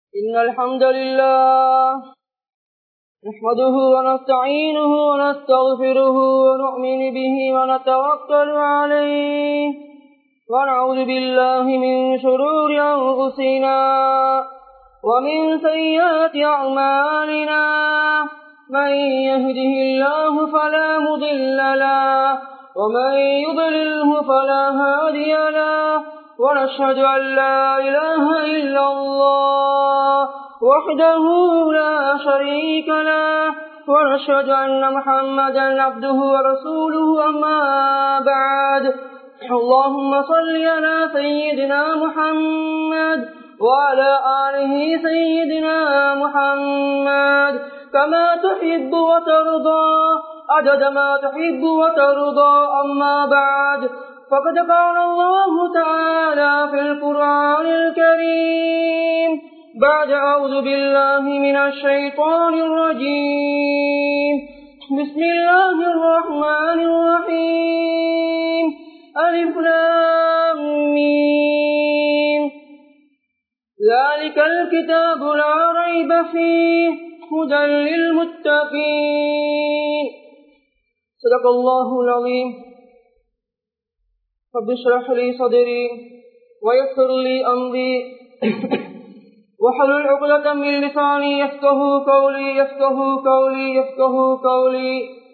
إن الحمد لله نحمده ونستعينه ونستغفره ونؤمن به ونتوكل عليه ونعوذ بالله من شرور أنفسنا ومن سيئات أعمالنا من يهده الله فلا مضل له ومن يضلله فلا هادي له ونشهد أن لا إله إلا الله وحده لا شريك له ونشهد أن محمدا عبده ورسوله أما بعد اللهم صل على سيدنا محمد وعلى آله سيدنا محمد كما تحب وترضى عدد ما تحب وترضى أما بعد فقد قال الله تعالى في القرآن الكريم بعد أعوذ بالله من الشيطان الرجيم بسم الله الرحمن الرحيم ألف لامين ذلك الكتاب لا ريب فيه هدى للمتقين صدق الله العظيم رب اشرح لي صدري ويسر لي أمري وحلل عقدة من لساني يفقه قولي يفقه قولي يفقه قولي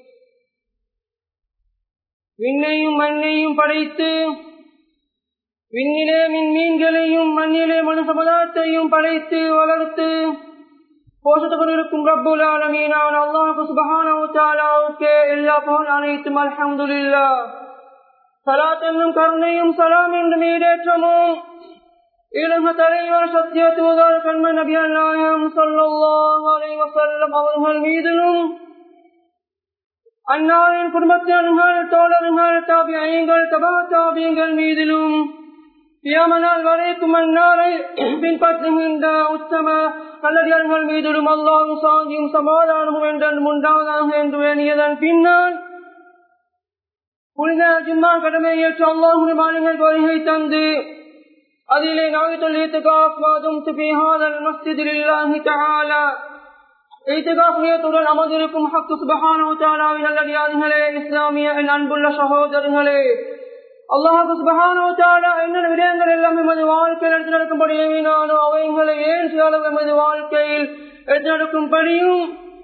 விண்ணையும் மண்ணையும் படைத்து விண்ணிலே மின் மீன்களையும் மண்ணிலே மனு சமுதாயத்தையும் படைத்து வளர்த்து போஷத்துக் கொண்டிருக்கும் ரப்புல் ஆலமீனான அல்லாஹு சுபஹானஹு தஆலாவுக்கு எல்லா புகழ் அனைத்தும் அல்ஹம்துலில்லாஹ் சலாத் என்னும் கருணையும் சலாம் என்றும் ஈடேற்றமும் இலங்க தலைவர் சத்திய தூதர் கண்ம நபி நாயம் ஸல்லல்லாஹு அலைஹி வஸல்லம் அவர்கள் மீதிலும் அன்னாரின் குடும்பத்தினர்கள் தோழர்கள் தாபியங்கள் தபா தாபியங்கள் மீதிலும் கியாமனால் வரைக்கும் அன்னாரை பின்பற்றுகின்ற உத்தம நல்லடியார்கள் மீதிலும் அல்லாஹும் சாந்தியும் சமாதானமும் என்றும் உண்டாவதாக என்று வேணியதன் பின்னால் புனித ஜிம்மா கடமை ஏற்று அல்லாஹுடைய மாநிலங்கள் வருகை தந்து அதிலே நாவித்துல் இத்துகாஃப் மாதும் துபிஹாதல் மஸ்ஜிதில் இல்லாஹி தஆலா இத்துகாஃப் நியத்துடன் அமர்ந்திருக்கும் ஹக்கு சுப்ஹானஹு தஆலாவின் நல்லடியார்களே இஸ்லாமிய என் அன்புள்ள சகோதரர்களே அல்லாஹு சுப்ஹானஹு தஆலா என்ன விடயங்கள் எல்லாம் எமது வாழ்க்கையில் எடுத்து நடக்கும்படி ஏவினானோ அவைகளை ஏன் சில எமது வாழ்க்கையில் எடுத்து நடக்கும்படியும்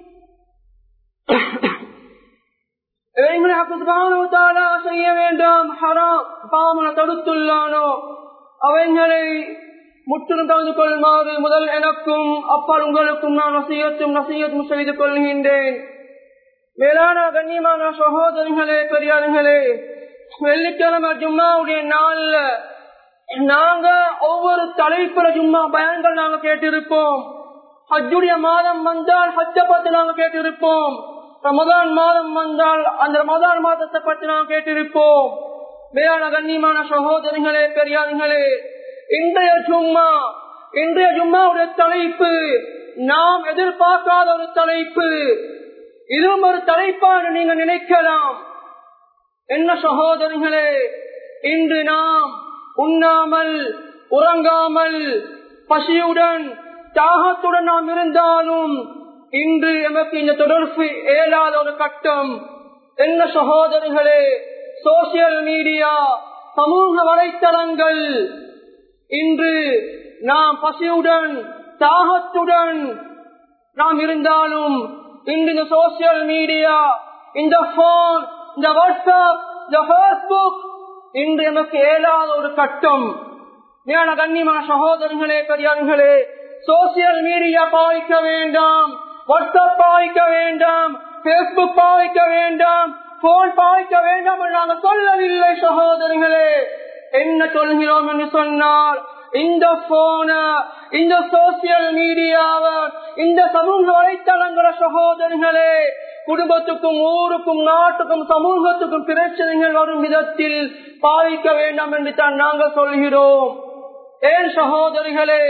இவைகளை அக்குதானோ செய்ய வேண்டாம் ஹராம் பாமன தடுத்துள்ளானோ அவைகளை முற்றிலும் தகுந்து கொள்ளுமாறு முதல் எனக்கும் அப்பால் உங்களுக்கும் நான் நசியத்தும் நசியத்தும் செய்து கொள்கின்றேன் மேலான கண்ணியமான சகோதரிகளே பெரியார்களே வெள்ளிக்கிழமை ஜும்மாவுடைய நாள்ல நாங்க ஒவ்வொரு தலைப்புற ஜும்மா பயன்கள் நாங்க கேட்டிருப்போம் ஹஜ்ஜுடைய மாதம் வந்தால் ஹஜ்ஜ பத்தி நாங்க கேட்டிருப்போம் ரமதான் மாதம் வந்தால் அந்த ரமதான் மாதத்தை பற்றி நாம் கேட்டிருப்போம் மேலான கண்ணியமான சகோதரிகளே பெரியார்களே இன்றைய ஜும்மா இன்றைய ஜும்மாவுடைய தலைப்பு நாம் எதிர்பார்க்காத ஒரு தலைப்பு இதுவும் ஒரு தலைப்பான நீங்க நினைக்கலாம் என்ன சகோதரிகளே இன்று நாம் உண்ணாமல் உறங்காமல் பசியுடன் தாகத்துடன் நாம் இருந்தாலும் இன்று எமக்கு இந்த தொடர்பு இயலாத ஒரு கட்டம் என்ன சகோதரர்களே சோசியல் மீடியா சமூக வலைத்தளங்கள் இன்று நாம் பசியுடன் தாகத்துடன் நாம் இருந்தாலும் இன்று இந்த சோசியல் மீடியா இந்த போன் இந்த வாட்ஸ்அப் இந்த பேஸ்புக் இன்று எமக்கு இயலாத ஒரு கட்டம் மேல கண்ணியமான சகோதரர்களே பெரியார்களே சோசியல் மீடியா பாவிக்க வேண்டாம் வாட்ஸ்அப் பாவிக்க வேண்டாம் பேஸ்புக் பாவிக்க வேண்டாம் போன் பாவிக்க வேண்டாம் என்று நாங்கள் சொல்லவில்லை சகோதரர்களே என்ன சொல்கிறோம் என்று சொன்னால் இந்த போன இந்த சோசியல் மீடியாவை இந்த சமூக வலைத்தளங்கள சகோதரர்களே குடும்பத்துக்கும் ஊருக்கும் நாட்டுக்கும் சமூகத்துக்கும் பிரச்சனைகள் வரும் விதத்தில் பாவிக்க வேண்டாம் என்று தான் நாங்கள் சொல்கிறோம் ஏன் சகோதரிகளே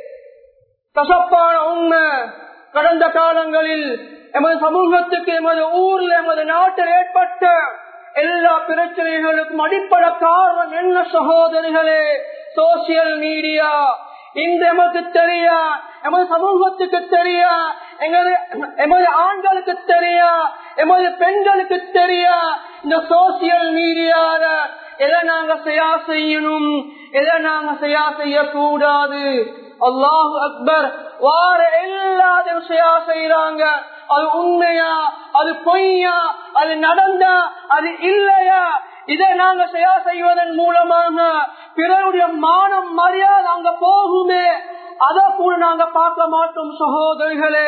கசப்பான உண்மை கடந்த காலங்களில் எமது சமூகத்துக்கு எமது ஊரில் எமது நாட்டில் ஏற்பட்ட எல்லா பிரச்சனைகளுக்கும் அடிப்படை காரணம் என்ன சகோதரிகளே சோசியல் மீடியா இந்த எமக்கு தெரிய எமது சமூகத்துக்கு தெரிய எமது எமது ஆண்களுக்கு தெரிய எமது பெண்களுக்கு தெரிய இந்த சோசியல் மீடியால எதை நாங்க செய்யா செய்யணும் எதை நாங்க செய்யா செய்யக்கூடாது அல்லாஹு அக்பர் வார எல்லாத்தையும் செய்யா செய்யறாங்க அது உண்மையா அது பொய்யா அது நடந்தா அது இல்லையா இதை நாங்க செய்யா செய்வதன் மூலமாக பிறருடைய மானம் மரியாதை அங்க போகுமே அதை கூட நாங்க பார்க்க மாட்டோம் சகோதரிகளே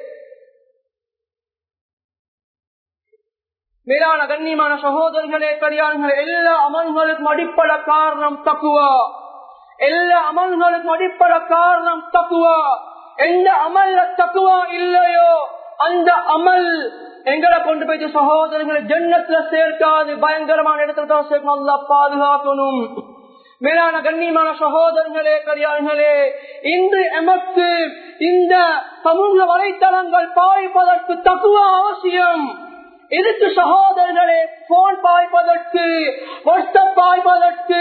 மேலான கண்ணியமான சகோதரர்களே கல்யாணங்கள் எல்லா அமல்களுக்கும் அடிப்படை காரணம் தக்குவா எல்லா அமல்களுக்கும் அடிப்படை காரணம் தக்குவா எந்த அமல்ல தக்குவா இல்லையோ அந்த அமல் எங்களை கொண்டு போயிட்டு சகோதரர்களை ஜன்னத்துல சேர்க்காது பயங்கரமான இடத்துல தான் சேர்க்கணும் அல்லா பாதுகாக்கணும் மேலான கண்ணியமான சகோதரர்களே கல்யாணங்களே இன்று எமக்கு இந்த சமூக வலைத்தளங்கள் பாய்ப்பதற்கு தக்குவா அவசியம் இதுக்கு சகோதரர்களே போன் பாய்ப்பதற்கு வாட்ஸ்அப் பாய்ப்பதற்கு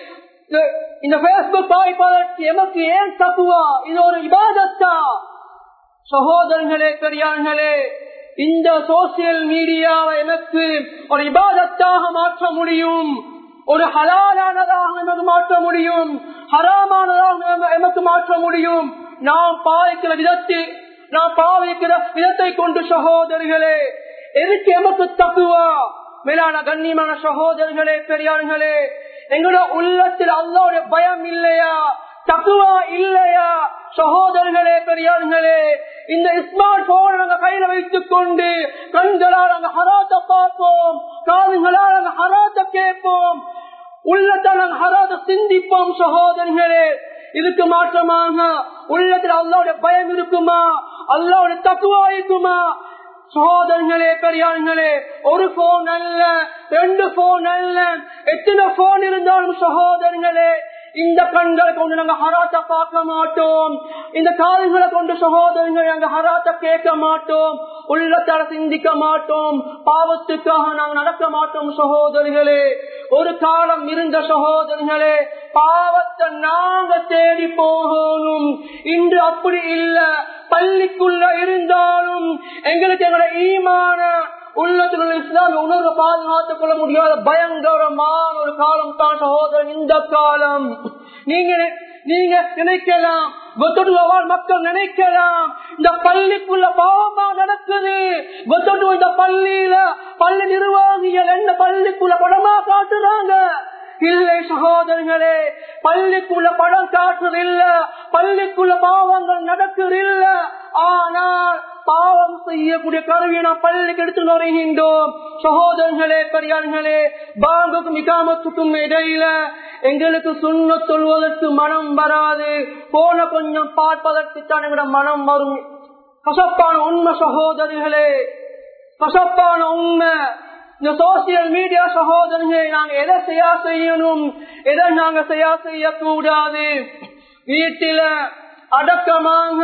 இந்த பேஸ்புக் பாய்ப்பதற்கு எமக்கு ஏன் தக்குவா இது ஒரு இபாதத்தா சகோதரர்களே பெரியார்களே இந்த சோசியல் மீடியாவை எனக்கு ஒரு இபாதத்தாக மாற்ற முடியும் ஒரு ஹலாலானதாக நமக்கு மாற்ற முடியும் ஹராமானதாக எமக்கு மாற்ற முடியும் நாம் பாவிக்கிற விதத்தில் நாம் பாவிக்கிற விதத்தை கொண்டு சகோதரிகளே எதுக்கு எமக்கு தக்குவா மேலான கண்ணியமான சகோதரர்களே பெரியார்களே எங்களோட உள்ளத்தில் அல்லாவுடைய பயம் இல்லையா தக்குவா இல்லையா சகோதரர்களே பெரியார்களே இந்த ஸ்மார்ட் போன் நாங்க கையில வைத்துக் கொண்டு கண்களால் நாங்க ஹராத்த பார்ப்போம் காதுகளால் நாங்க ஹராத்த கேட்போம் உள்ளத்தால் நாங்க ஹராத்த சிந்திப்போம் சகோதரர்களே இதுக்கு மாற்றமாக உள்ளத்தில் அல்லாவுடைய பயம் இருக்குமா அல்லாவுடைய தக்குவா இருக்குமா சகோதரர்களே பெரியார்களே ஒரு போன் அல்ல ரெண்டு போன் அல்ல எத்தனை போன் இருந்தாலும் சகோதரர்களே இந்த கண்களை கொண்டு நாங்க ஹராத்த பார்க்க மாட்டோம் இந்த காதுகளை கொண்டு சகோதரர்கள் நாங்க ஹராத்த கேட்க மாட்டோம் உள்ளத்தால சிந்திக்க மாட்டோம் பாவத்துக்காக நாங்க நடக்க மாட்டோம் சகோதரிகளே ஒரு காலம் இருந்த சகோதரிகளே பாவத்தை நாங்க தேடி போகணும் இன்று அப்படி இல்ல பள்ளிக்குள்ள இருந்தாலும் எங்களுக்கு எங்களை ஈமான உள்ளத்தில் இஸ்லாம் உணர்வு பாதுகாத்துக் கொள்ள முடியாத பயங்கரமான ஒரு காலம் தான் சகோதரன் இந்த காலம் நீங்க நீங்க நினைக்கலாம் மக்கள் நினைக்கலாம் இந்த பள்ளிக்குள்ள பாவமா நடக்குது இந்த பள்ளியில பள்ளி நிர்வாகிகள் என்ன பள்ளிக்குள்ள படமா காட்டுறாங்க இல்லை சகோதரர்களே பள்ளிக்குள்ள படம் காட்டுறது இல்ல பள்ளிக்குள்ள பாவங்கள் நடக்குது இல்ல ஆனால் பாவம் செய்யக்கூடிய கருவியை நாம் பள்ளிக்கு எடுத்து நுழைகின்றோம் சகோதரர்களே பெரியார்களே பாங்குக்கும் இகாமத்துக்கும் இடையில எங்களுக்கு சுண்ண சொல்வதற்கு மனம் வராது போன கொஞ்சம் பார்ப்பதற்கு தான் எங்களோட மனம் வரும் கசப்பான உண்மை சகோதரிகளே கசப்பான உண்மை இந்த சோசியல் மீடியா சகோதரர்களை நாங்க எதை செய்யா செய்யணும் எதை நாங்க செய்யா செய்யக்கூடாது வீட்டில அடக்கமாக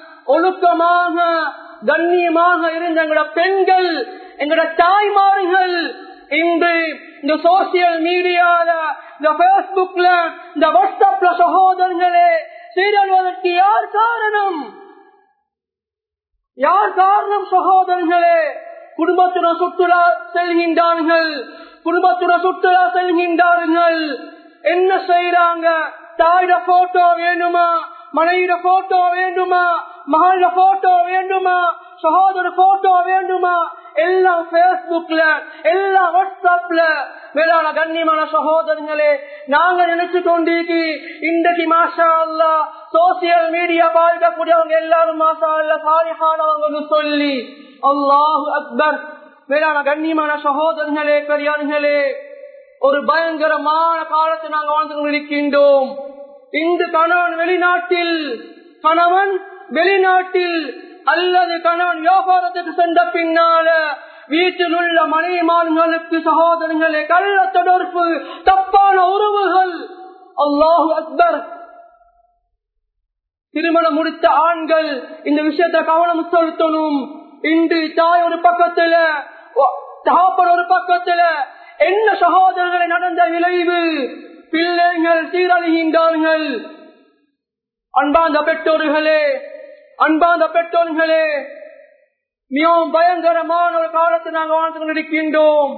ஒழுக்கமாக கண்ணியமாக இருந்த எங்களோட பெண்கள் எங்களோட தாய்மார்கள் இன்று இந்த சோசியல் மீடியால இந்த பேஸ்புக்ல இந்த வாட்ஸ்அப்ல சகோதரர்களே சீரழிவதற்கு யார் காரணம் யார் காரணம் சகோதரர்களே குடும்பத்துடன் சுற்றுலா செல்கின்றார்கள் குடும்பத்துடன் சுற்றுலா செல்கின்றார்கள் என்ன செய்யறாங்க தாயிட போட்டோ வேணுமா மனைவிட போட்டோ வேண்டுமா மகள போட்டோ வேண்டுமா சகோதர போட்டோ வேண்டுமா எல்லாம் பேஸ்புக்ல எல்லாம் வாட்ஸ்அப்ல மேலான கண்ணியமான சகோதரங்களே நாங்க நினைச்சு கொண்டிருக்கி இன்றைக்கு மாஷா அல்லா சோசியல் மீடியா பாதிக்கக்கூடியவங்க எல்லாரும் மாஷா அல்ல சாலிஹானவங்க சொல்லி அல்லாஹு அக்பர் மேலான கண்ணியமான சகோதரர்களே பெரியார்களே ஒரு பயங்கரமான காலத்தை நாங்கள் வாழ்ந்து கொண்டிருக்கின்றோம் இந்த கணவன் வெளிநாட்டில் கணவன் வெளிநாட்டில் அல்லது கணவன் வியாபாரத்துக்கு சென்ற பின்னால வீட்டில் உள்ள மனைவிமான்களுக்கு சகோதரங்களே கள்ள தொடர்பு தப்பான உறவுகள் அல்லாஹு அக்பர் திருமணம் முடித்த ஆண்கள் இந்த விஷயத்தை கவனம் செலுத்தணும் இன்று தாய் ஒரு பக்கத்துல தகப்பன் ஒரு பக்கத்துல என்ன சகோதரர்களை நடந்த விளைவு பிள்ளைகள் சீரழிகின்றார்கள் அன்பாந்த பெற்றோர்களே அன்பாந்த பெற்றோர்களே மிகவும் பயங்கரமான ஒரு காலத்தை நாங்கள் வாழ்ந்து கொண்டிருக்கின்றோம்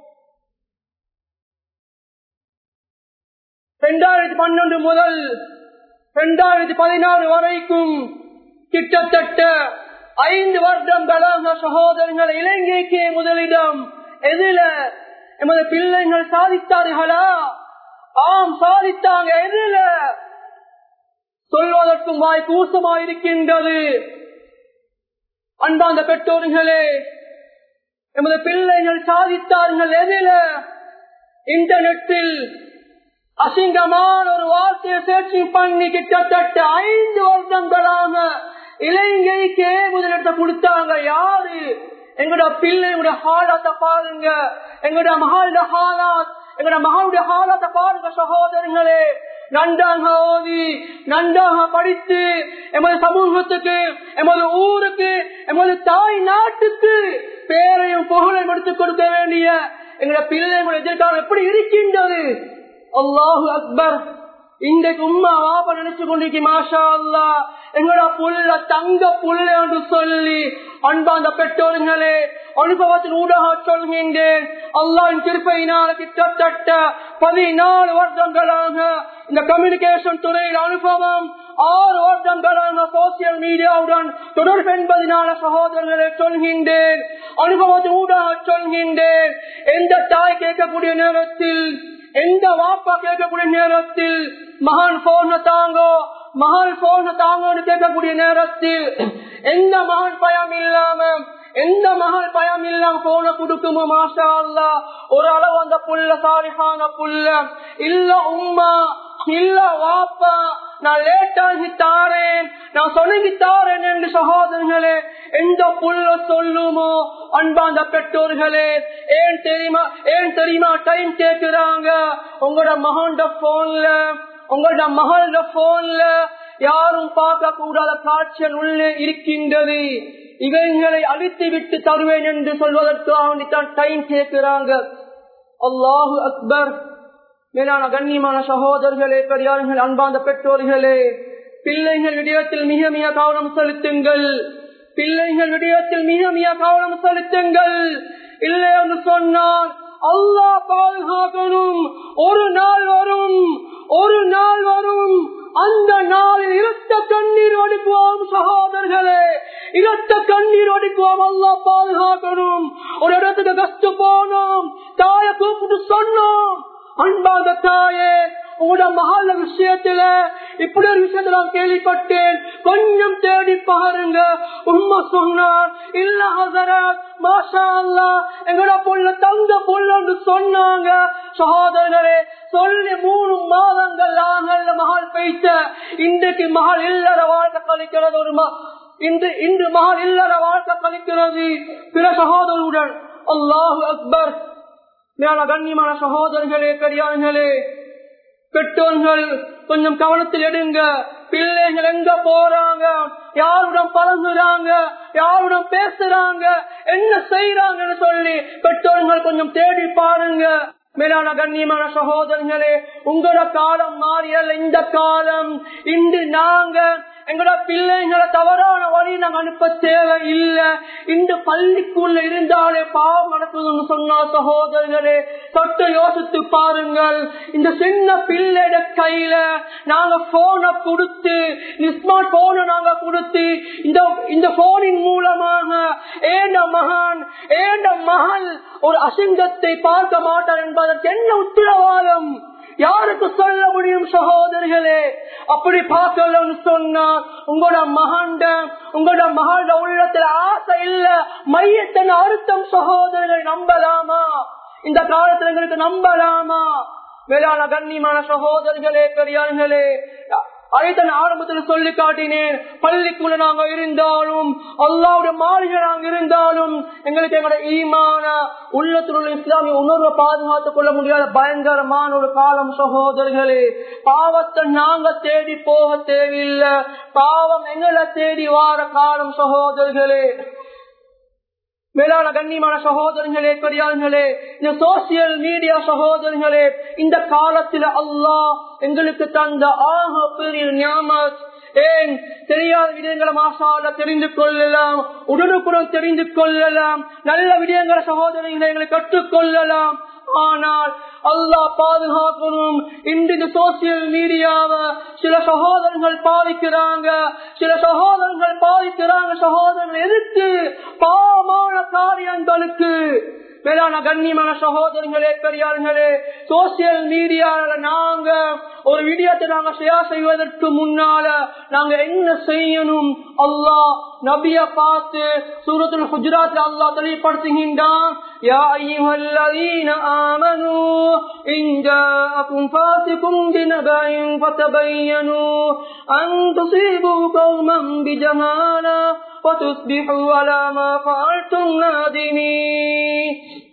இரண்டாயிரத்தி பன்னெண்டு முதல் இரண்டாயிரத்தி பதினாறு வரைக்கும் கிட்டத்தட்ட ஐந்து வருடங்களாக சகோதரர்கள் இலங்கைக்கு முதலிடம் எதில எமது பிள்ளைகள் சாதித்தார்களா ஆம் சாதித்தாங்க எதில சொல்வதற்கும் வாய் கூசமாய் இருக்கின்றது அன்பாந்த பெற்றோர்களே எமது பிள்ளைகள் சாதித்தார்கள் எதில இன்டர்நெட்டில் அசிங்கமான ஒரு வார்த்தையை சேர்ச்சி பண்ணி கிட்டத்தட்ட ஐந்து வருடங்களாக இலங்கைக்கே முதலிடத்தை கொடுத்தாங்க யாரு எங்களோட பிள்ளையோட ஹாலாத்த பாருங்க எங்களோட மகளோட ஹாலாத் எங்களோட மகளுடைய ஹாலாத்த பாருங்க சகோதரங்களே நன்றாக ஓதி நன்றாக படித்து எமது சமூகத்துக்கு எமது ஊருக்கு எமது தாய் நாட்டுக்கு பேரையும் புகழையும் எடுத்துக் கொடுக்க வேண்டிய எங்களோட பிள்ளைகளுடைய எதிர்காலம் எப்படி இருக்கின்றது அல்லாஹு அக்பர் இன்றைக்கு உம்மா வாப்ப நினைச்சு கொண்டிருக்கி மாஷா அல்லா எங்களோட புள்ள தங்க புள்ள என்று சொல்லி அன்பாந்த பெற்றோர்களே அனுபவத்தின் ஊடாக சொல்கின்றேன் அல்லாவின் திருப்பையினால கிட்டத்தட்ட பதினாலு வருடங்களாக இந்த கம்யூனிகேஷன் துறையில் அனுபவம் ஆறு வருடங்களாக சோசியல் மீடியாவுடன் தொடர்பு என்பதனால சகோதரர்களை சொல்கின்றேன் அனுபவத்தின் ஊடாக சொல்கின்றேன் எந்த தாய் கேட்கக்கூடிய நேரத்தில் எந்த வாப்பா கேட்கக்கூடிய நேரத்தில் மகான் போன தாங்கோ மகள் போன தாங்கோன்னு கேட்கக்கூடிய நேரத்தில் எந்த மகன் பயம் இல்லாம எந்த மகள் பயம் இல்லாம போன கொடுக்குமோ மாஷா அல்லா ஒரு அளவு அந்த புல்ல சாரிகான புல்ல இல்ல உம்மா இல்ல வாப்பா நான் லேட்டாகி தாரேன் நான் சொல்லி தாரேன் என்று சகோதரர்களே எந்த புல்ல சொல்லுமோ அன்பாந்த பெற்றோர்களே ஏன் தெரியுமா ஏன் தெரியுமா டைம் கேட்கிறாங்க உங்களோட மகன்ட போன்ல உங்களோட மகளோட போன்ல யாரும் பார்க்க கூடாத காட்சிகள் உள்ளே இருக்கின்றது இவைகளை அழித்து விட்டு தருவேன் என்று சொல்வதற்காக தான் டைம் கேட்கிறாங்க அல்லாஹு அக்பர் மேலான கண்ணியமான சகோதரர்களே பெரியார்கள் அன்பாந்த பெற்றோர்களே பிள்ளைகள் விடயத்தில் மிக மிக கவனம் செலுத்துங்கள் பிள்ளைகள் விடயத்தில் மிக மிக கவனம் செலுத்துங்கள் இல்லை என்று சொன்னால் அல்லாஹ் பாதுகாக்கணும் ஒரு நாள் வரும் ஒரு நாள் வரும் அந்த நாளில் இரத்த கண்ணீர் ஒடுக்குவோம் சகோதரர்களே இரத்த கண்ணீர் ஒடுக்குவோம் அல்லா பாதுகாக்கணும் ஒரு இடத்துக்கு கஷ்ட போனோம் தாய கூப்பிட்டு சொன்னோம் அன்பாத தாயே உங்களோட மகால விஷயத்துல இப்படி ஒரு விஷயத்த நான் கேள்விப்பட்டேன் கொஞ்சம் தேடி பாருங்க உண்மை சொன்னார் இல்ல ஹசரத் மாஷா அல்லா எங்களோட புள்ள தங்க புள்ளன்னு சொன்னாங்க சகோதரர்களே சொல்லி மூணு மாதங்கள் ஆகல மகள் பெய்த இன்றைக்கு மகள் இல்லற வாழ்க்கை கழிக்கிறது ஒரு இன்று இன்று மகள் இல்லற வாழ்க்கை கழிக்கிறது பிற சகோதரருடன் அல்லாஹு அக்பர் மேல கண்ணியமான சகோதரர்களே பெரியார்களே பெற்றோர்கள் கொஞ்சம் கவனத்தில் எடுங்க பிள்ளைகள் எங்க போறாங்க யாருடன் பழகுறாங்க யாருடன் பேசுறாங்க என்ன செய்யறாங்கன்னு சொல்லி பெற்றோர்கள் கொஞ்சம் தேடி பாருங்க மேலான கண்ணியமான சகோதரர்களே உங்களோட காலம் மாறியல் இந்த காலம் இன்று நாங்க எங்களோட பிள்ளைங்களை தவறான வழி நாங்க அனுப்ப தேவை இல்ல இந்த பள்ளிக்குள்ள இருந்தாலே பாவம் நடக்குதுன்னு சொன்னா சகோதரர்களே தொட்டு யோசித்து பாருங்கள் இந்த சின்ன பிள்ளைட கையில நாங்க போனை கொடுத்து ஸ்மார்ட் போனை நாங்க கொடுத்து இந்த இந்த போனின் மூலமாக ஏண்ட மகான் ஏண்ட மகள் ஒரு அசிங்கத்தை பார்க்க மாட்டார் என்பதற்கு என்ன உத்தரவாதம் யாருக்கு சொல்ல முடியும் சகோதரிகளே அப்படி பார்க்கலன்னு சொன்னா உங்களோட மகாண்ட உங்களோட மகளோட உள்ளத்துல ஆசை இல்ல மையத்தின் அர்த்தம் சகோதரர்களை நம்பலாமா இந்த காலத்துல எங்களுக்கு நம்பலாமா மேலான கண்ணியமான சகோதரிகளே பெரியார்களே அதைத்தன் ஆரம்பத்தில் சொல்லி காட்டினேன் பள்ளிக்குள்ள நாங்க இருந்தாலும் அல்லாவுடைய மாளிகை நாங்க இருந்தாலும் எங்களுக்கு எங்களோட ஈமான உள்ளத்தில் உள்ள இஸ்லாமிய உணர்வை பாதுகாத்துக் கொள்ள முடியாத பயங்கரமான ஒரு காலம் சகோதரர்களே பாவத்தை நாங்க தேடி போக தேவையில்லை பாவம் எங்களை தேடி வார காலம் சகோதரர்களே மேலான கண்ணியமான சகோதரர்களே பெரியார்களே இந்த சோசியல் மீடியா சகோதரர்களே இந்த காலத்துல அல்லாஹ் எங்களுக்கு தந்த ஆக பெரிய ஞாபகம் ஏன் தெரியாத விடயங்களை மாசால தெரிந்து கொள்ளலாம் உடனுக்குடன் தெரிந்து கொள்ளலாம் நல்ல விடயங்களை சகோதரங்களை எங்களை கற்றுக்கொள்ளலாம் ஆனால் அல்லாஹ் பாதுகாக்கணும் இன்று இந்த சோசியல் மீடியாவை சில சகோதரர்கள் பாதிக்கிறாங்க சில சகோதரர்கள் பாதிக்கிறாங்க சகோதரர்கள் எதுக்கு பாவமான காரியங்களுக்கு மேலான கண்ணியமான சகோதரர்களே பெரியார்களே சோசியல் மீடியால நாங்க ஒரு வீடியோத்தை நாங்க ஷேர் செய்வதற்கு முன்னால நாங்க என்ன செய்யணும் அல்லாஹ் நபிய பார்த்து சூரத்துல் குஜராத் அல்லாஹ் தெளிவுபடுத்துகின்றான் யா அய்யுஹல்லதீன ஆமனூ இன் ஜாஅகும் ஃபாசிகும் பினபைன் ஃபதபையனூ அன் துஸீபு கௌமன் பிஜஹாலா وتصبحوا على ما فعلتم نادمين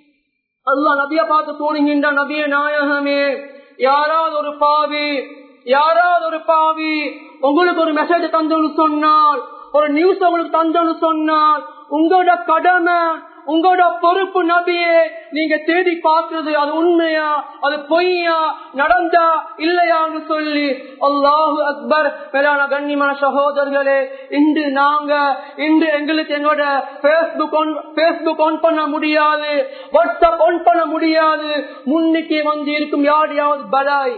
அல்லாஹ் நபிய பார்த்து தோணுகின்ற நபிய நாயகமே யாராவது ஒரு பாவி யாராவது ஒரு பாவி உங்களுக்கு ஒரு மெசேஜ் தந்தோன்னு சொன்னால் ஒரு நியூஸ் உங்களுக்கு தந்தோன்னு சொன்னால் உங்களோட கடமை உங்களோட பொறுப்பு நபியே நீங்க தேடி பார்க்கிறது அது உண்மையா அது பொய்யா நடந்தா இல்லையான்னு சொல்லி அல்லாஹு அக்பர் மேலான கண்ணியமான சகோதரர்களே இன்று நாங்க இன்று எங்களுக்கு எங்களோட பேஸ்புக் பேஸ்புக் ஆன் பண்ண முடியாது வாட்ஸ்அப் ஆன் பண்ண முடியாது முன்னிக்கு வந்து இருக்கும் யாரையாவது பலாய்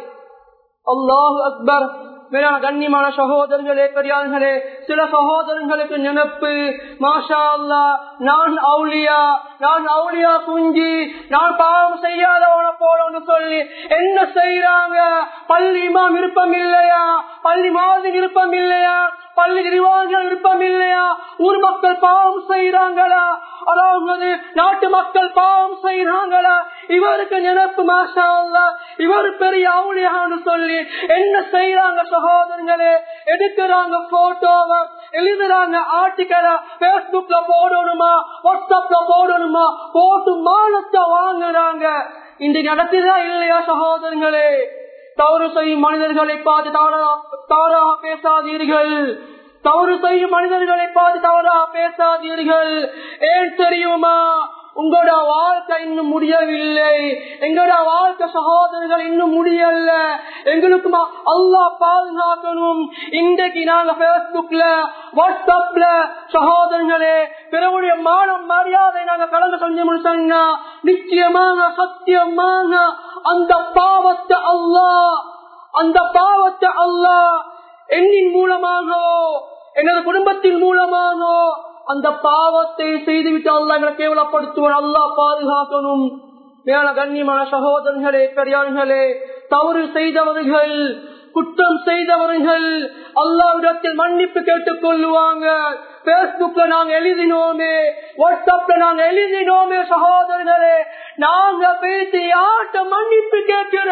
அல்லாஹு அக்பர் மேலான கண்ணியமான சகோதரர்களே பெரியார்களே சில சகோதரங்களுக்கு நினைப்பு மாஷா அல்லா நான் அவுளியா நான் அவுளியா குஞ்சி நான் பாவம் செய்யாதவன போலன்னு சொல்லி என்ன செய்யறாங்க பள்ளி இமாம் விருப்பம் இல்லையா பள்ளி மாதிரி விருப்பம் இல்லையா பள்ளி நிர்வாகிகள் விருப்பம் இல்லையா ஊர் மக்கள் பாவம் செய்யறாங்களா அதாவது நாட்டு மக்கள் பாவம் செய்யறாங்களா இவருக்கு நினைப்பு மாஷா அல்லா இவர் பெரிய அவுளியான்னு சொல்லி என்ன செய்யறாங்க சகோதரங்களே எடுக்கிறாங்க போட்டோவை எழுதுறாங்க ஆர்டிக்கலை பேஸ்புக்ல போடணுமா வாட்ஸ்அப்ல போடணுமா போட்டு மானத்தை வாங்குறாங்க இன்றைக்கு நடக்குதா இல்லையா சகோதரங்களே தவறு செய்யும் மனிதர்களை பார்த்து தவறாக தவறாக பேசாதீர்கள் தவறு செய்யும் மனிதர்களை பார்த்து தவறாக பேசாதீர்கள் ஏன் தெரியுமா உங்களோட வாழ்க்கை இன்னும் முடியவில்லை எங்களோட வாழ்க்கை சகோதரர்கள் இன்னும் முடியல எங்களுக்கு அல்லா பாதுகாக்கணும் இன்றைக்கு நாங்க பேஸ்புக்ல வாட்ஸ்அப்ல சகோதரர்களே பிறவுடைய மானம் மரியாதை நாங்க கலந்து செஞ்சோம்னு சொன்னா நிச்சயமாக சத்தியமாக அந்த பாவத்தை அல்லா அந்த பாவத்தை அல்லா எண்ணின் மூலமாகவோ எனது குடும்பத்தின் மூலமாகவோ அந்த பாவத்தை செய்துவிட்டு அல்லா எங்களை கேவலப்படுத்துவார் அல்லா பாதுகாக்கணும் மேல கண்ணியமான சகோதரர்களே பெரியார்களே தவறு செய்தவர்கள் குற்றம் செய்தவர்கள் அல்லாவிடத்தில் மன்னிப்பு கேட்டுக் கொள்ளுவாங்க பேஸ்புக்ல நாங்க எழுதினோமே வாட்ஸ்அப்ல நாங்க எழுதினோமே சகோதரர்களே நாங்க பேசி யார்கிட்ட மன்னிப்பு கேட்கிற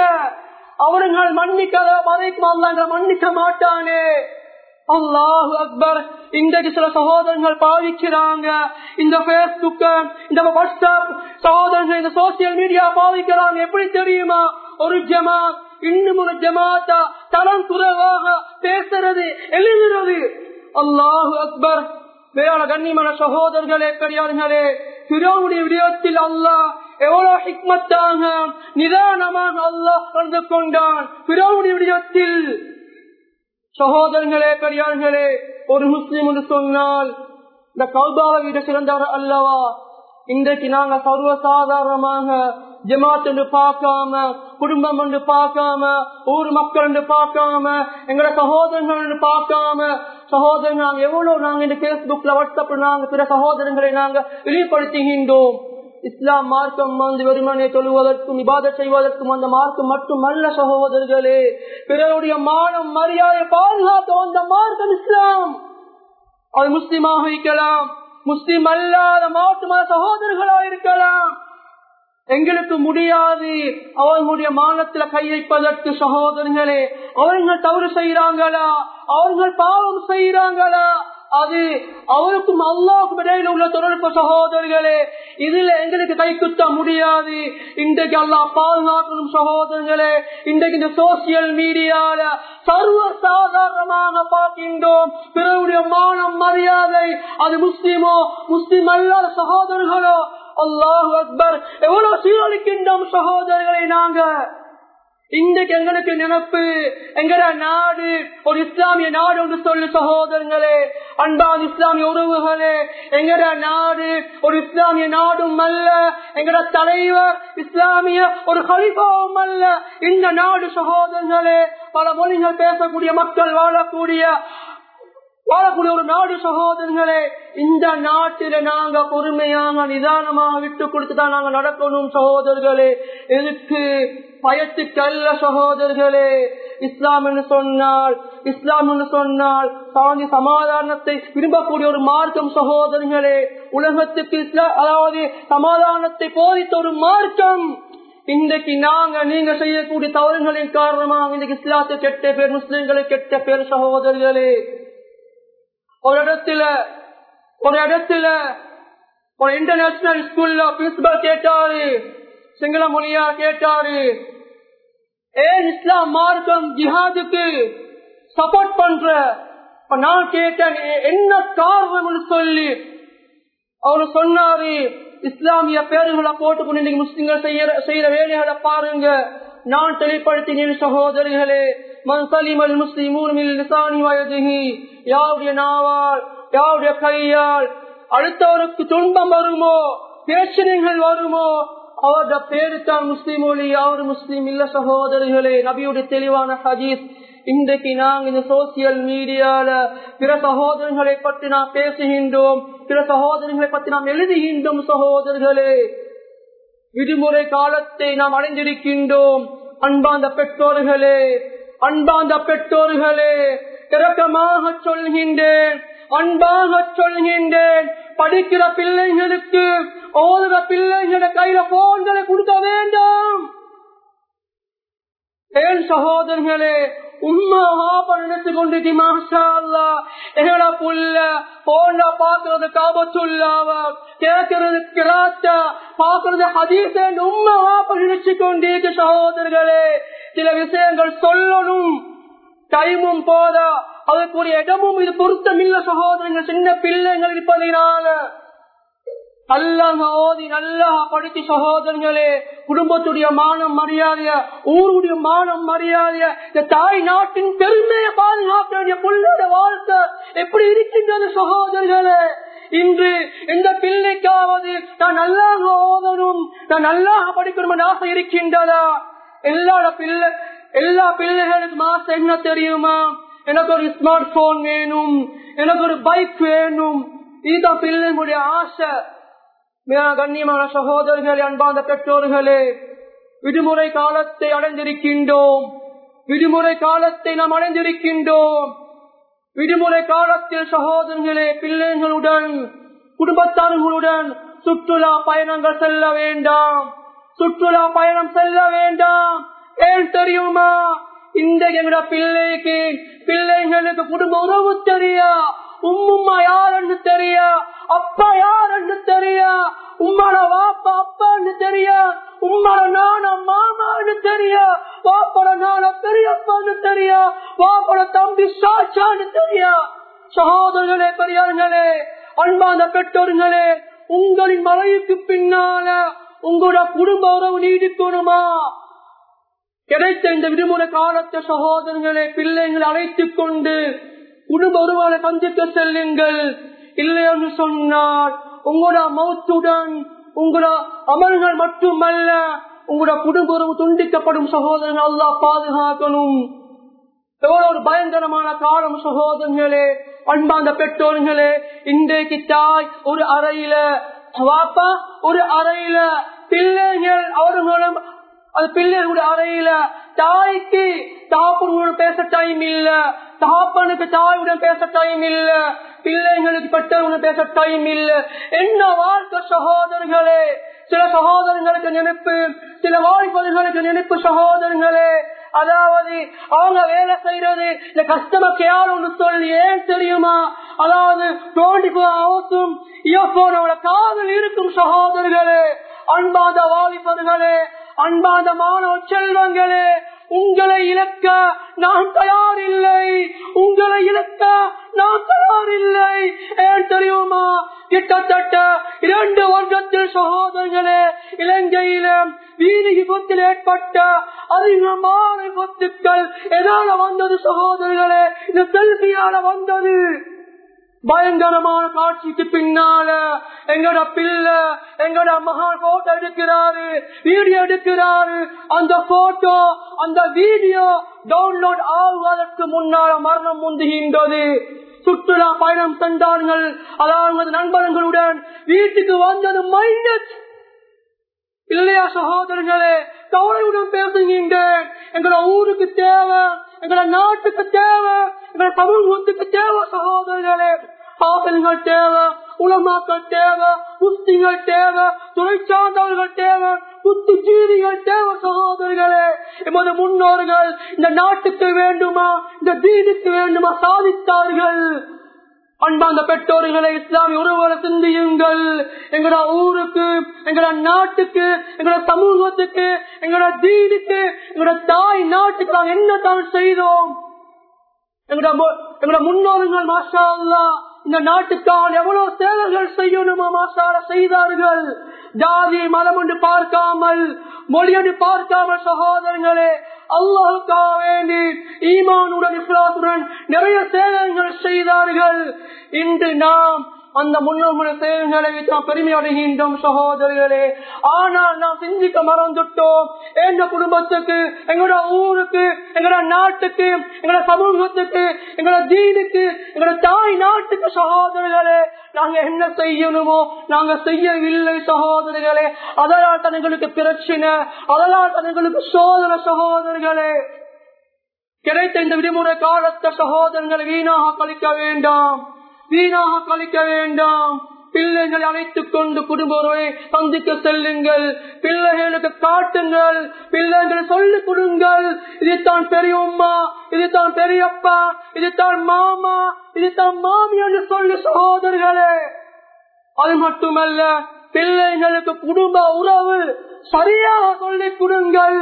அவர்கள் மன்னிக்காத மறைக்கும் அல்லாங்க மன்னிக்க மாட்டானே அல்லாஹு அக்பர் இன்றைக்கு சில சகோதரங்கள் பாவிக்கிறாங்க இந்த பேஸ்புக் இந்த வாட்ஸ்அப் சகோதரர்கள் இந்த சோசியல் மீடியா பாவிக்கிறாங்க எப்படி தெரியுமா ஒரு ஜமாத் இன்னும் ஒரு ஜமாத்தா தரம் குறைவாக பேசுறது எழுதுறது அல்லாஹு அக்பர் வேற கண்ணியமான சகோதரர்களே பெரியார்களே பிறவுடைய விடயத்தில் அல்லாஹ் எவ்வளவு ஹிக்மத்தாக நிதானமாக அல்லாஹ் கலந்து கொண்டான் பிறவுடைய விடயத்தில் சகோதரர்களே பெரியார்களே ஒரு முஸ்லிம் என்று சொன்னால் இந்த கௌபாவை விட சிறந்தவர் அல்லவா இன்றைக்கு நாங்க சர்வசாதாரணமாக ஜமாத் என்று பார்க்காம குடும்பம் என்று பார்க்காம ஊர் மக்கள் என்று பார்க்காம எங்களோட சகோதரங்கள் என்று பார்க்காம சகோதரங்கள் நாங்க எவ்வளவு நாங்க இந்த பேஸ்புக்ல வாட்ஸ்அப்ல நாங்க பிற சகோதரங்களை நாங்க வெளிப்படுத்துகின்றோம் இஸ்லாம் மார்க்கம் வந்து வெறுமனை தொழுவதற்கும் இபாத செய்வதற்கும் அந்த மார்க்கம் மட்டுமல்ல சகோதரர்களே பிறருடைய மானம் மரியாதை பாதுகாக்க வந்த மார்க்கம் இஸ்லாம் அது முஸ்லிமாக இருக்கலாம் முஸ்லிம் அல்லாத மாற்று மத சகோதரர்களா இருக்கலாம் எங்களுக்கு முடியாது அவர்களுடைய மானத்துல கை வைப்பதற்கு சகோதரர்களே அவர்கள் தவறு செய்யறாங்களா அவர்கள் பாவம் செய்யறாங்களா அது அவருக்கும் அல்லாஹும் இடையில உள்ள தொடர்பு சகோதரர்களே இதுல எங்களுக்கு கை குத்த முடியாது இன்றைக்கு அல்லாஹ் பாதுகாக்கணும் சகோதரர்களே இன்றைக்கு இந்த சோசியல் மீடியால சர்வ சாதாரணமாக பார்க்கின்றோம் பிறருடைய மானம் மரியாதை அது முஸ்லிமோ முஸ்லிம் அல்லாத சகோதரர்களோ அல்லாஹு அக்பர் எவ்வளவு சீரழிக்கின்றோம் சகோதரர்களை நாங்க இன்றைக்கு எங்களுக்கு நினைப்பு எங்கட நாடு ஒரு இஸ்லாமிய நாடு என்று சொல்லு சகோதரங்களே அன்பான இஸ்லாமிய உறவுகளே எங்கட நாடு ஒரு இஸ்லாமிய நாடும் அல்ல எங்கட தலைவர் இஸ்லாமிய ஒரு ஹலிஃபாவும் அல்ல இந்த நாடு சகோதரங்களே பல மொழிகள் பேசக்கூடிய மக்கள் வாழக்கூடிய வாழக்கூடிய ஒரு நாடு சகோதரர்களே இந்த நாட்டில நாங்க பொறுமையாக நிதானமாக விட்டு கொடுத்துதான் நாங்க நடக்கணும் சகோதரர்களே எதுக்கு பயத்துக்கு அல்ல சகோதரர்களே இஸ்லாம் என்று சொன்னால் இஸ்லாம் என்று சொன்னால் சாந்தி சமாதானத்தை விரும்பக்கூடிய ஒரு மார்க்கம் சகோதரர்களே உலகத்துக்கு இஸ்லாம் அதாவது சமாதானத்தை போதித்த ஒரு மார்க்கம் இன்றைக்கு நாங்க நீங்க செய்யக்கூடிய தவறுகளின் காரணமாக இன்றைக்கு இஸ்லாத்தை கெட்ட பேர் முஸ்லிம்களை கெட்ட பேர் சகோதரர்களே ஒரு இடத்துல ஒரு இடத்துல ஒரு இன்டர்நேஷனல் ஸ்கூல்ல பிரின்சிபல் கேட்டாரு சிங்கள மொழியா கேட்டாரு ஏன் இஸ்லாம் மார்க்கம் ஜிஹாதுக்கு சப்போர்ட் பண்ற இப்ப நான் கேட்டேன் என்ன காரணம் சொல்லி அவரு சொன்னாரு இஸ்லாமிய பேருகளை போட்டுக்கொண்டு இன்னைக்கு முஸ்லிம்கள் செய்யற செய்யற வேலைகளை பாருங்க நான் தெளிப்படுத்தினேன் சகோதரிகளே மன்சலிமல் முஸ்லிமூன் லிசானி வயதுகி யாருடைய நாவால் யாருடைய கையால் அடுத்தவருக்கு துன்பம் வருமோ பிரச்சனைகள் வருமோ அவருடைய பேரு தான் முஸ்லீம் ஒளி அவர் முஸ்லீம் இல்ல சகோதரிகளே நபியுடைய தெளிவான ஹதீஸ் இன்றைக்கு நாங்க இந்த சோசியல் மீடியால பிற சகோதரர்களை பற்றி நாம் பேசுகின்றோம் பிற சகோதரர்களை பற்றி நாம் எழுதுகின்றோம் சகோதரர்களே விடுமுறை காலத்தை நாம் அடைந்திருக்கின்றோம் அன்பாந்த பெற்றோர்களே அன்பாந்த பெற்றோர்களே இறக்கமாக சொல்கின்றேன் அன்பாக சொல்கின்றேன் படிக்கிற பிள்ளைகளுக்கு ஓதுற பிள்ளைகள கையில போன்களை கொடுக்க வேண்டாம் ஏன் சகோதரர்களே உண்மையா நினைச்சு கொண்டு மாஷா என்னோட புள்ள போன பாக்குறது காபத்துள்ளாவ கேட்கறது கிராத்தா பாக்குறது ஹதீச உண்மையா நினைச்சு கொண்டீங்க சகோதரர்களே சில விஷயங்கள் சொல்லணும் டைமும் போதா அதுக்குரிய இடமும் இது பொருத்தம் இல்ல சகோதரங்கள் சின்ன பிள்ளைகள் இருப்பதனால அல்லாஹ் ஓதி நல்லா படித்த சகோதரர்களே குடும்பத்துடைய மானம் மரியாதைய ஊருடைய மானம் மரியாதைய இந்த தாய் நாட்டின் பெருமையை பாதுகாக்க வேண்டிய புள்ளோட வாழ்க்கை எப்படி இருக்கின்றது சகோதரர்களே இன்று இந்த பிள்ளைக்காவது நான் நல்லாக ஓதணும் நான் நல்லாக படிக்கணும் ஆசை இருக்கின்றதா எல்லா பிள்ளை எல்லா பிள்ளைகளுக்கும் ஆசை என்ன தெரியுமா எனக்கு ஒரு ஸ்மார்ட் போன் வேணும் எனக்கு ஒரு பைக் வேணும் இதுதான் பிள்ளைகளுடைய ஆசை மிக கண்ணியமான சகோதரர்களே அன்பாந்த பெற்றோர்களே விடுமுறை காலத்தை அடைந்திருக்கின்றோம் விடுமுறை காலத்தை நாம் அடைந்திருக்கின்றோம் விடுமுறை காலத்தில் சகோதரர்களே பிள்ளைகளுடன் குடும்பத்தார்களுடன் சுற்றுலா பயணங்கள் செல்ல வேண்டாம் சுற்றுலா பயணம் செல்ல வேண்டாம் ஏன் தெரியுமா இந்த எங்கட பிள்ளைக்கு பிள்ளைங்களுக்கு குடும்ப உறவு தெரியா உம்மும்மா யாருன்னு தெரியா அப்பா யாருன்னு தெரியா உம்மோட வாப்பா அப்பான்னு தெரியா உம்மோட நான மாமான்னு தெரியா வாப்போட நான பெரியப்பான்னு தெரியா வாப்போட தம்பி சாச்சான்னு தெரியா சகோதரர்களே பெரியார்களே அன்பான பெற்றோர்களே உங்களின் மறைவுக்கு பின்னால உங்களோட குடும்ப உறவு நீடிக்கணுமா கிடைத்த இந்த விடுமுறை காலத்தை சகோதரர்களே பிள்ளைங்களை அழைத்துக் கொண்டு குடும்ப உறவுகளை சந்திக்க செல்லுங்கள் இல்லை என்று சொன்னால் உங்களோட மௌத்துடன் உங்களோட அமல்கள் மட்டுமல்ல உங்களோட குடும்ப உறவு துண்டிக்கப்படும் சகோதரர்கள் அல்லா பாதுகாக்கணும் எவ்வளவு ஒரு பயங்கரமான காலம் சகோதரர்களே அன்பாந்த பெற்றோர்களே இன்றைக்கு தாய் ஒரு அறையில வாப்பா ஒரு அறையில பிள்ளைகள் அவர்களும் அது பிள்ளைகளுடைய அறையில தாய்க்கு தாப்பனுடன் பேச டைம் இல்ல தாப்பனுக்கு தாயுடன் பேச டைம் இல்ல பிள்ளைங்களுக்கு பெற்றவங்களுடன் பேச டைம் இல்ல என்ன வாழ்க்கை சகோதரர்களே சில சகோதரங்களுக்கு நினைப்பு சில வாய்ப்புகளுக்கு நினைப்பு சகோதரங்களே அதாவது அவங்க வேலை செய்யறது இந்த கஸ்டமர் யாரும் சொல்லி ஏன் தெரியுமா அதாவது டுவெண்ட்டி ஃபோர் ஹவர்ஸும் இயர்போனோட காதல் இருக்கும் சகோதரர்களே அன்பாத வாலிபர்களே அன்பாத மாணவ செல்வங்களே உங்களை இழக்க நான் தயார் இல்லை உங்களை இழக்க நான் தயார் இல்லை ஏன் தெரியுமா கிட்டத்தட்ட இரண்டு வருடத்தில் சகோதரர்களே இலங்கையில வீதி விபத்தில் ஏற்பட்ட அதிகமான விபத்துக்கள் எதால வந்தது சகோதரர்களே இந்த செல்பியால வந்தது பயங்கரமான காட்சிக்கு பின்னால எங்கட பிள்ளை எங்கட மகான் போட்டோ எடுக்கிறாரு வீடியோ எடுக்கிறாரு அந்த போட்டோ அந்த வீடியோ டவுன்லோட் ஆகுவதற்கு முன்னால மரணம் முந்துகின்றது சுற்றுலா பயணம் சென்றார்கள் அதாவது நண்பர்களுடன் வீட்டுக்கு வந்தது மைனஸ் இல்லையா சகோதரர்களே கவலையுடன் பேசுகின்றேன் எங்களோட ஊருக்கு தேவை எங்களோட நாட்டுக்கு தேவை எங்களோட சமூகத்துக்கு தேவை சகோதரர்களே ஆசல்கள் தேவை உலமாக்கள் தேவை புஸ்திகள் தேவை துறை சார்ந்தவர்கள் தேவை புத்திஜீவிகள் தேவை சகோதரர்களே எமது முன்னோர்கள் இந்த நாட்டுக்கு வேண்டுமா இந்த தீனுக்கு வேண்டுமா சாதித்தார்கள் அன்பாந்த பெற்றோர்களை இஸ்லாமிய உறவுகளை சிந்தியுங்கள் எங்களோட ஊருக்கு எங்களோட நாட்டுக்கு எங்களோட சமூகத்துக்கு எங்களோட தீனுக்கு எங்களோட தாய் நாட்டுக்கு நாங்கள் என்ன தான் செய்தோம் எங்களோட மு- எங்களோட முன்னோர்கள் மாஷா அல்லாஹ் இந்த நாட்டுக்கால் எவ்வளவு சேவைகள் செய்யணுமா மாஷால செய்தார்கள் ஜாதி மதம் என்று பார்க்காமல் மொழி என்று பார்க்காமல் சகோதரர்களே அல்லாஹுக்காக வேண்டி ஈமானுடன் இஸ்லாத்துடன் நிறைய சேவைகள் செய்தார்கள் இன்று நாம் அந்த முன்னோர்களுடைய செயல்களை நாம் பெருமை அடைகின்றோம் சகோதரர்களே ஆனால் நாம் சிந்திக்க மறந்துட்டோம் எங்க குடும்பத்துக்கு எங்களோட ஊருக்கு எங்களோட நாட்டுக்கு எங்களோட சமூகத்துக்கு எங்களோட தீனுக்கு எங்களோட தாய் நாட்டுக்கு சகோதரர்களே நாங்க என்ன செய்யணுமோ நாங்க செய்யவில்லை சகோதரர்களே அதனால் தான் எங்களுக்கு பிரச்சனை அதனால் தான் எங்களுக்கு சோதனை சகோதரர்களே கிடைத்த இந்த விடுமுறை காலத்தை சகோதரங்களை வீணாக கழிக்க வேண்டாம் வீணாக கழிக்க வேண்டாம் பிள்ளைகளை அழைத்துக் கொண்டு குடும்ப உறவை சந்திக்க செல்லுங்கள் பிள்ளைகளுக்கு காட்டுங்கள் பிள்ளைகளை சொல்லிக் கொடுங்கள் இதுதான் பெரியம்மா இதுதான் பெரியப்பா இதுதான் மாமா இதுதான் மாமி என்று சொல்லி சகோதரர்களே அது மட்டுமல்ல பிள்ளைகளுக்கு குடும்ப உறவு சரியாக சொல்லிக் கொடுங்கள்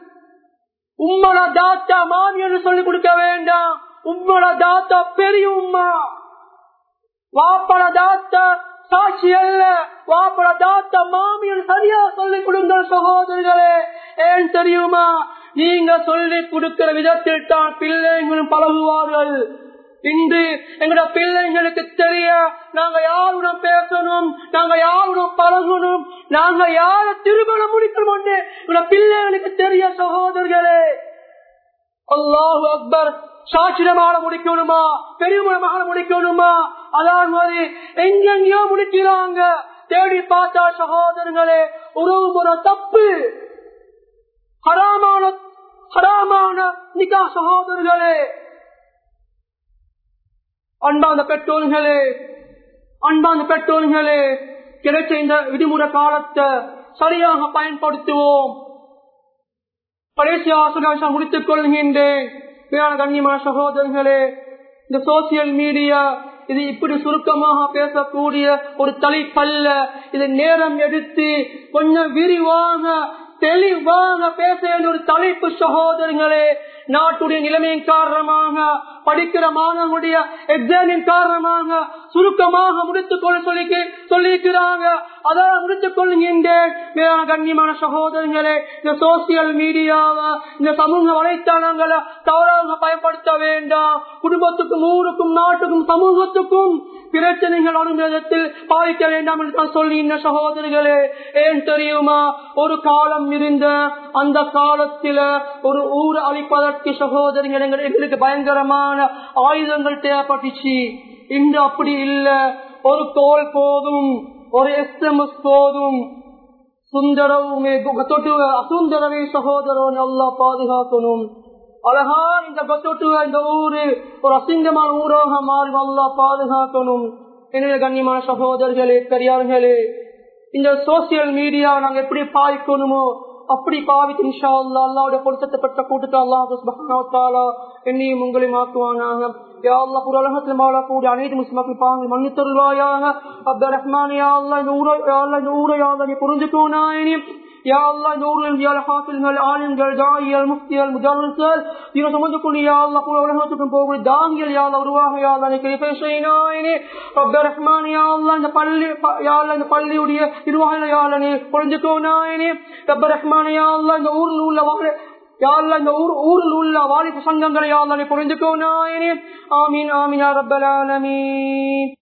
உம்மட தாத்தா மாமி என்று சொல்லிக் கொடுக்க வேண்டாம் உம்மட தாத்தா பெரிய உம்மா வாப்பட தாத்தா சாட்சி அல்ல வாப்பட தாத்தா மாமி என்று சரியா சொல்லிக் கொடுங்கள் சகோதரர்களே ஏன் தெரியுமா நீங்க சொல்லிக் கொடுக்கிற விதத்தில் தான் பிள்ளைகளும் பழகுவார்கள் இன்று எங்களோட பிள்ளைங்களுக்கு தெரிய நாங்க யாருடன் பேசணும் நாங்க யாருடன் பழகணும் நாங்க யார திருமணம் முடிக்கணும் எங்களோட பிள்ளைகளுக்கு தெரிய சகோதரர்களே அல்லாஹு அக்பர் சாட்சிடமாக முடிக்கணுமா பெருமணமாக முடிக்கணுமா அதாவது எங்கெங்கயோ முடிக்கிறாங்க தேடி பார்த்தா சகோதரர்களே உறவு முறை தப்பு ஹராமான ஹராமான நிகா சகோதரர்களே அன்பாந்த பெற்றோர்களே அன்பாந்த பெற்றோர்களே கிடைச்ச இந்த விடுமுறை காலத்தை சரியாக பயன்படுத்துவோம் கடைசி ஆசிரியர் முடித்துக் கொள்கின்றேன் வேளாண் கண்ணியமான சகோதரர்களே இந்த சோசியல் மீடியா இது இப்படி சுருக்கமாக பேசக்கூடிய ஒரு தலைப்பல்ல இது நேரம் எடுத்து கொஞ்சம் விரிவாக தெளிவாக பேச வேண்டிய ஒரு தலைப்பு சகோதரர்களே நாட்டுடைய நிலைமையின் காரணமாக படிக்கிற மாணவனுடைய எக்ஸாமின் காரணமாக சுருக்கமாக முடித்துக் கொள்ள சொல்லி சொல்லியிருக்கிறாங்க அதான் முடித்துக் கொள்கின்றேன் வேளாண் கண்ணியமான சகோதரர்களே இந்த சோசியல் மீடியாவை இந்த சமூக வலைத்தளங்களை தவறாக பயன்படுத்த வேண்டாம் குடும்பத்துக்கும் ஊருக்கும் நாட்டுக்கும் சமூகத்துக்கும் பிரச்சனைகள் வரும் விதத்தில் பாதிக்க வேண்டாம் என்று தான் சொல்லி இந்த சகோதரிகளே ஏன் தெரியுமா ஒரு காலம் இருந்த அந்த காலத்தில ஒரு ஊர் அழிப்பதற்கு சகோதரிகள் எங்கள் எங்களுக்கு பயங்கரமான ஆயுதங்கள் தேவைப்பட்டுச்சு இன்று அப்படி இல்ல ஒரு கோல் போதும் ஒரு எஸ்எம்எஸ் போதும் சுந்தரவுமே தொட்டு அசுந்தரவே சகோதரன் நல்லா பாதுகாக்கணும் அழகா இந்த பத்தொட்டு இந்த ஊரு ஒரு அசிங்கமான ஊராக மாறி நல்லா பாதுகாக்கணும் எனவே கண்ணியமான சகோதரர்களே பெரியார்களே இந்த சோசியல் மீடியா நாங்க எப்படி பாதிக்கணுமோ அப்படி பாவித்து இன்ஷா அல்லா அல்லாவுடைய பொருத்தத்தை பெற்ற கூட்டத்தை அல்லாஹ் சுப்ஹானஹு வ தஆலா என்னையும் உங்களையும் ஆக்குவானாக யா அல்லாஹ் புற உலகத்தில் வாழக்கூடிய அனைத்து முஸ்லிம்கள் பாவங்கள் மன்னித்தருள்வாயாக அப்துல் ரஹ்மான் யா அல்லாஹ் இந்த ஊரை யா அல்லாஹ் இந்த ஊரை யா அல்லாஹ் நீ புரிஞ்சுக்கோனாயினி யா அல்லா இந்த ஊரில் இருந்து யாழ் ஹாஃபில்கள் ஆலிம்கள் தாயியல் முஃப்தியல் முஜாலிஸ்கள் இவன் சுமந்து கொண்டு யா அல்லா கூட உலகத்துக்கும் போகக்கூடிய தாங்கியல் யா அல்லா உருவாக யா அல்லா எனக்கு கிருபை செய்யினாயினே ரப்ப ரஹ்மான் யா அல்லா இந்த பள்ளி ப- யா அல்லா இந்த பள்ளியுடைய நிர்வாகிகள் யா அல்லா நீ புரிஞ்சுக்கோ நாயனே ரப்ப ரஹ்மான் யா அல்லா இந்த ஊரில் உள்ள வாழ யா அல்லா இந்த ஊர் ஊரில் உள்ள வாலிப சங்கங்களை யா அல்லா நீ புரிஞ்சுக்கோ நாயனே ஆமீன் ஆமீன் யா ரப்பல் ஆலமீன்